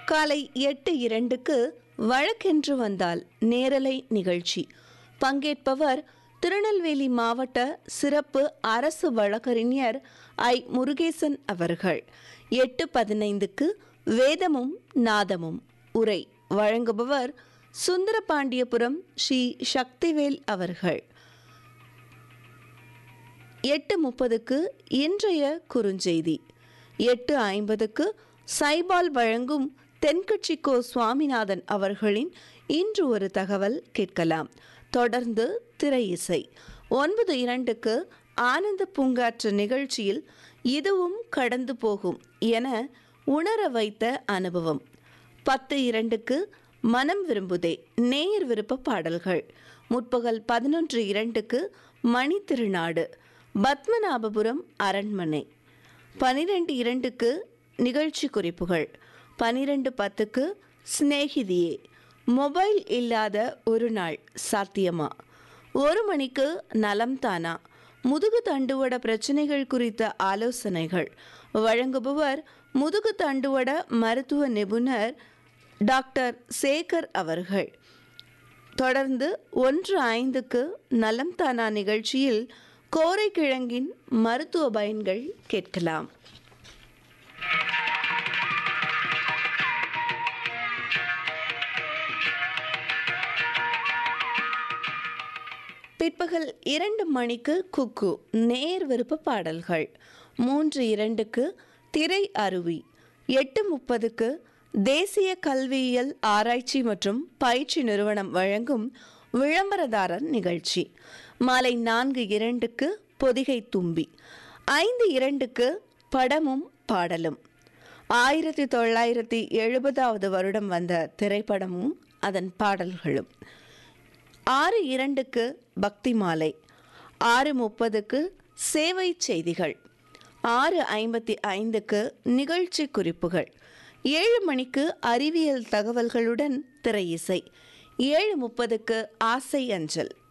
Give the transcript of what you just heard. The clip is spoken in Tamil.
காலை எட்டு இரண்டுக்கு வழக்கென்று வந்தால் நேரலை நிகழ்ச்சி பங்கேற்பவர் திருநெல்வேலி மாவட்ட சிறப்பு அரசு வழக்கறிஞர் ஐ முருகேசன் அவர்கள் எட்டு பதினைந்துக்கு வேதமும் நாதமும் உரை வழங்குபவர் சுந்தரபாண்டியபுரம் ஸ்ரீ சக்திவேல் அவர்கள் எட்டு முப்பதுக்கு இன்றைய குறுஞ்செய்தி எட்டு ஐம்பதுக்கு சைபால் வழங்கும் தென்கட்சிக்கோ சுவாமிநாதன் அவர்களின் இன்று ஒரு தகவல் கேட்கலாம் தொடர்ந்து திரை இசை ஒன்பது இரண்டுக்கு ஆனந்த பூங்காற்று நிகழ்ச்சியில் இதுவும் கடந்து போகும் என உணர வைத்த அனுபவம் பத்து இரண்டுக்கு மனம் விரும்புதே நேயர் விருப்ப பாடல்கள் முற்பகல் பதினொன்று இரண்டுக்கு மணி திருநாடு பத்மநாபபுரம் அரண்மனை பனிரெண்டு இரண்டுக்கு நிகழ்ச்சி குறிப்புகள் பனிரெண்டு பத்துக்கு சிநேகிதியே மொபைல் இல்லாத ஒரு நாள் சாத்தியமா ஒரு மணிக்கு நலம் தானா முதுகு தண்டுவட பிரச்சனைகள் குறித்த ஆலோசனைகள் வழங்குபவர் முதுகு தண்டுவட மருத்துவ நிபுணர் டாக்டர் சேகர் அவர்கள் தொடர்ந்து ஒன்று ஐந்துக்கு நலம் தானா நிகழ்ச்சியில் கோரைக்கிழங்கின் மருத்துவ பயன்கள் கேட்கலாம் பிற்பகல் இரண்டு மணிக்கு குக்கு நேர் விருப்ப பாடல்கள் மூன்று இரண்டுக்கு திரை அருவி எட்டு முப்பதுக்கு தேசிய கல்வியியல் ஆராய்ச்சி மற்றும் பயிற்சி நிறுவனம் வழங்கும் விளம்பரதாரர் நிகழ்ச்சி மாலை நான்கு இரண்டுக்கு பொதிகை தும்பி ஐந்து இரண்டுக்கு படமும் பாடலும் ஆயிரத்தி தொள்ளாயிரத்தி எழுபதாவது வருடம் வந்த திரைப்படமும் அதன் பாடல்களும் ஆறு இரண்டுக்கு பக்தி மாலை ஆறு முப்பதுக்கு சேவை செய்திகள் ஆறு ஐம்பத்தி ஐந்துக்கு நிகழ்ச்சி குறிப்புகள் ஏழு மணிக்கு அறிவியல் தகவல்களுடன் திரை இசை ஏழு முப்பதுக்கு ஆசை அஞ்சல்